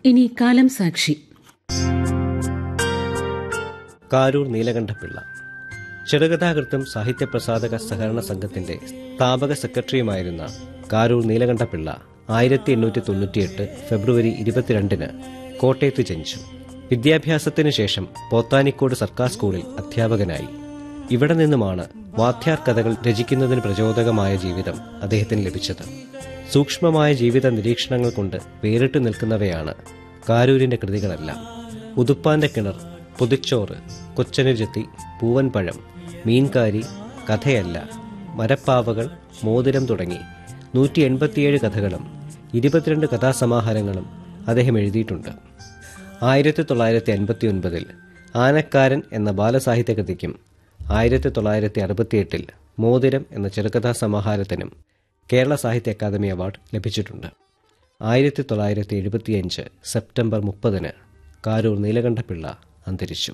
ഇനി കാലം സാക്ഷി കാരൂർ നീലകണ്ഠപിള്ള ചെറുകഥാകൃത്തും സാഹിത്യപ്രസാധക സഹകരണ സംഘത്തിന്റെ സ്ഥാപക സെക്രട്ടറിയുമായിരുന്ന കാരൂർ നീലകണ്ഠപിള്ള ആയിരത്തി എണ്ണൂറ്റി തൊണ്ണൂറ്റിയെട്ട് ഫെബ്രുവരി ഇരുപത്തിരണ്ടിന് കോട്ടയത്ത് ജനിച്ചു വിദ്യാഭ്യാസത്തിനു ശേഷം പോത്താനിക്കോട് സർക്കാർ സ്കൂളിൽ അധ്യാപകനായി ഇവിടെ നിന്നുമാണ് വാദ്യാർ കഥകൾ രചിക്കുന്നതിന് പ്രചോദകമായ ജീവിതം അദ്ദേഹത്തിന് ലഭിച്ചത് സൂക്ഷ്മമായ ജീവിത നിരീക്ഷണങ്ങൾ കൊണ്ട് വേറിട്ടു നിൽക്കുന്നവയാണ് കാരൂരിന്റെ കൃതികളെല്ലാം ഉതുപ്പാന്റെ കിണർ പുതുച്ചോറ് കൊച്ചനുജത്തി പൂവൻപഴം മീൻകാരി കഥയല്ല മരപ്പാവകൾ മോതിരം തുടങ്ങി നൂറ്റി എൺപത്തിയേഴ് കഥകളും ഇരുപത്തിരണ്ട് കഥാസമാഹാരങ്ങളും അദ്ദേഹം എഴുതിയിട്ടുണ്ട് ആയിരത്തി തൊള്ളായിരത്തി അൻപത്തി ഒൻപതിൽ ആനക്കാരൻ എന്ന ബാലസാഹിത്യ കൃതിക്കും ആയിരത്തി തൊള്ളായിരത്തി അറുപത്തിയെട്ടിൽ മോതിരം എന്ന ചെറുകഥാ സമാഹാരത്തിനും കേരള സാഹിത്യ അക്കാദമി അവാർഡ് ലഭിച്ചിട്ടുണ്ട് ആയിരത്തി തൊള്ളായിരത്തി എഴുപത്തിയഞ്ച് സെപ്റ്റംബർ മുപ്പതിന് കാരൂർ നീലകണ്ഠപിള്ള അന്തരിച്ചു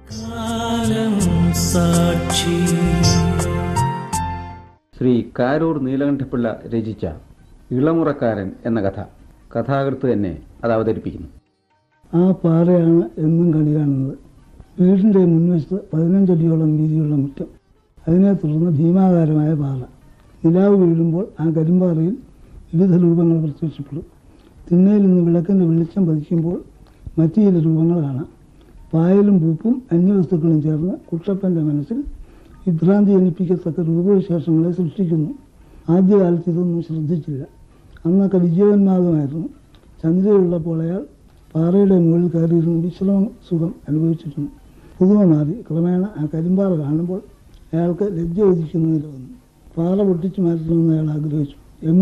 ശ്രീ കാരൂർ നീലകണ്ഠപിള്ള രചിച്ച ഇളമുറക്കാരൻ എന്ന കഥ കഥാകൃത്ത് തന്നെ അത് അവതരിപ്പിക്കുന്നു ആ പാറയാണ് എന്നും കണി കാണുന്നത് വീടിൻ്റെ മുൻവശത്ത് പതിനഞ്ചടിയോളം വീതിയുള്ള മുറ്റം അതിനെ തുടർന്ന് ഭീമാകാരമായ പാറ നിലാവ് വീഴുമ്പോൾ ആ കരിമ്പാറയിൽ വിവിധ രൂപങ്ങൾ പ്രത്യക്ഷപ്പെടും തിണ്ണയിൽ നിന്ന് വിളക്കിൻ്റെ വെളിച്ചം പതിക്കുമ്പോൾ മറ്റു ചില രൂപങ്ങൾ കാണാം പായലും പൂപ്പും അന്യവസ്തുക്കളും ചേർന്ന് കുട്ടപ്പൻ്റെ മനസ്സിൽ വിഭ്രാന്തി ജനിപ്പിക്കത്തക്ക രൂപവിശേഷങ്ങളെ സൃഷ്ടിക്കുന്നു ആദ്യകാലത്ത് ഇതൊന്നും ശ്രദ്ധിച്ചില്ല അന്നൊക്കെ വിജയോന്മാദമായിരുന്നു ചന്ദ്രയുള്ളപ്പോൾ അയാൾ പാറയുടെ മുകളിൽ കയറിയിരുന്ന് വിശ്രമ സുഖം അനുഭവിച്ചിരുന്നു പുതുമ മാറി ക്രമേണ ആ കരിമ്പാറ കാണുമ്പോൾ അയാൾക്ക് ലജ്ജ ഒതിക്കുന്നതിൽ വന്നു പാറ പൊട്ടിച്ചു മാറ്റണമെന്ന് അയാൾ ആഗ്രഹിച്ചു